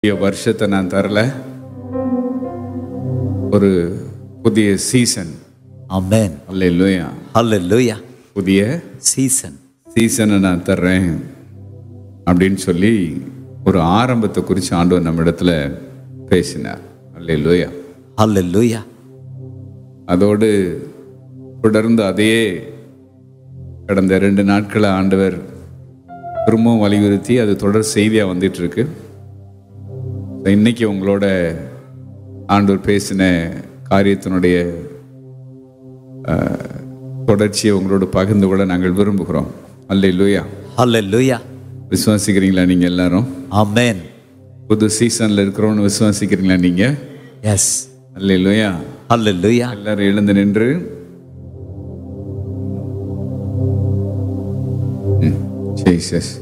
புதிய வருஷத்தை நான் தரல ஒரு புதிய சீசன் Amen. அல்ல Hallelujah. புதிய Season. சீசனை நான் தர்றேன் அப்படின்னு சொல்லி ஒரு ஆரம்பத்தை குறித்து ஆண்டவர் நம்ம இடத்துல பேசினார் அல்ல Hallelujah. அதோடு தொடர்ந்து அதையே கடந்த ரெண்டு நாட்களை ஆண்டவர் திரும்பவும் வலியுறுத்தி அது தொடர் செய்தியாக வந்துட்டு இருக்கு So, இன்னைக்கு உங்களோட ஆண்டவர் பேசின காரியத்தினுடைய அஹ், தொடர்ச்சியை உங்களோட பகிர்ந்து கொள்ள நாங்கள் விரும்புகிறோம் அல்ல லூயா Hallelujah. விசுவாசிக்கிறீங்களா நீங்க எல்லாரும் Amen. புது சீசன்ல இருக்கிறோம்னு விசுவாசிக்கிறீங்களா நீங்க Yes. அல்ல லூயா Hallelujah. எல்லாரும் எழுந்து நின்று ம், ஜீசஸ்